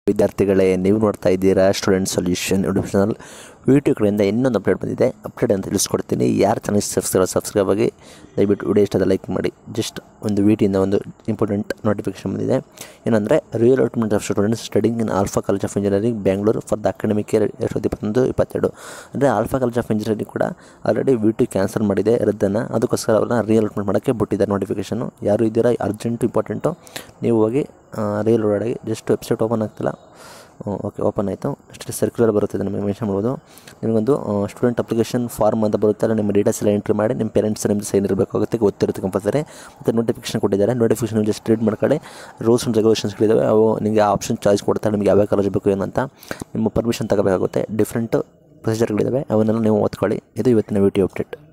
ವಿದ್ಯಾರ್ಥಿಗಳೇ ನೀವು ನೋಡ್ತಾ ಇದ್ದೀರಾ student solution YouTube channel video ಕಡೆಯಿಂದ ಇನ್ನೊಂದು ಅಪ್ಡೇಟ್ ಬಂದಿದೆ ಅಪ್ಡೇಟ್ ಅಂತ ತಿಳಿಸ್ಕೊಡ್ತೀನಿ ಯಾರು ಚಾನಲ್ ಸಬ್ಸ್ಕ್ರೈಬ್ ಸಬ್ಸ್ಕ್ರೈಬ್ ಆಗಿ ದಯವಿಟ್ಟು ವಿಡಿಯೋ ಇಷ್ಟದ ಲೈಕ್ ಮಾಡಿ ಜಸ್ಟ್ ಒಂದು ವಿಟಿಯಿಂದ ಒಂದು ಇಂಪಾರ್ಟೆಂಟ್ ನೋಟಿಫಿಕೇಶನ್ ಬಂದಿದೆ ಏನಂದರೆ reallotment of students studying in Alpha college of engineering Bangalore for the academic year ಎರಡು ಸಾವಿರದ ಇಪ್ಪತ್ತೊಂದು ಇಪ್ಪತ್ತೆರಡು ಅಂದರೆ ಆಲ್ಫಾ ಕಾಲೇಜ್ ಆಫ್ ಇಂಜಿನಿಯರಿಂಗ್ ಕೂಡ ಆಲ್ರೆಡಿ ವಿ ಟು ಕ್ಯಾನ್ಸಲ್ ಮಾಡಿದೆ ರದ್ದನ್ನು ಅದಕ್ಕೋಸ್ಕರ ಅವ್ರನ್ನ ರಿಯಲ್ ಔಟ್ಮೆಂಟ್ ಮಾಡೋಕ್ಕೆ ಬಿಟ್ಟಿದ್ದಾರೆ ನೋಟಿಫಿಕೇಶನು ಯಾರು ಇದ್ದೀರಾ ಅರ್ಜೆಂಟು ಇಂಪಾರ್ಟೆಂಟು ನೀವು ಹೋಗಿ ರಿಯಲ್ ಒಳಗೆ ಜಸ್ಟ್ ವೆಬ್ಸೈಟ್ ಓಪನ್ ಆಗ್ತಿಲ್ಲ ಓಕೆ ಓಪನ್ ಆಯಿತು ಅಷ್ಟೇ ಸರ್ಕ್ಯುಲರ್ ಬರುತ್ತೆ ನಿಮಗೆ ಮೆನ್ಷನ್ ಮಾಡ್ಬೋದು ನಿಮಗೊಂದು ಸ್ಟೂಡೆಂಟ್ ಅಪ್ಲಿಕೇಶನ್ ಫಾರ್ಮ್ ಅಂತ ಬರುತ್ತೆ ಅಲ್ಲಿ ನಿಮ್ಮ ಡೀಟೇಲ್ಸ್ ಎಲ್ಲ ಎಂಟ್ರಿ ಮಾಡಿ ನಿಮ್ಮ ಪೇರೆಂಟ್ಸ್ ನಿಮ್ಮದು ಸೈನ್ ಇರಬೇಕಾಗುತ್ತೆ ಗೊತ್ತಿರುತ್ತೆ ಕಂಪಲ್ಸರಿ ಮತ್ತು ನೋಟಿಫಿಕೇಶನ್ ಕೊಟ್ಟಿದ್ದಾರೆ ನೋಟಿಫಿಕೇಶನ್ ಜಸ್ಟ್ ರೀಡ್ ಮಾಡ್ಕೊಳ್ಳಿ ರೂಲ್ಸ್ ಆ್ಯಂಡ್ ರೆಗ್ಯುಲೇಷನ್ಸ್ಗಳಿದ್ದಾವೆ ಅವು ನಿಮಗೆ ಆಪ್ಷನ್ ಚಾಯ್ಸ್ ಕೊಡ್ತಾರೆ ನಿಮಗೆ ಯಾವ ಕಾಲೇಜ್ ಬೇಕು ಏನಂತ ನಿಮ್ಮ ಪರ್ಮಿಷನ್ ತಗೋಬೇಕಾಗುತ್ತೆ ಡಿಫ್ರೆಂಟ್ ಪ್ರೊಸೀಜರ್ಗಳಿದ್ದಾವೆ ಅವನ್ನೆಲ್ಲ ನೀವು ಓದ್ಕೊಳ್ಳಿ ಇದು ಇವತ್ತಿನ ವಿಡಿಯೋ ಅಪ್ಡೇಟ್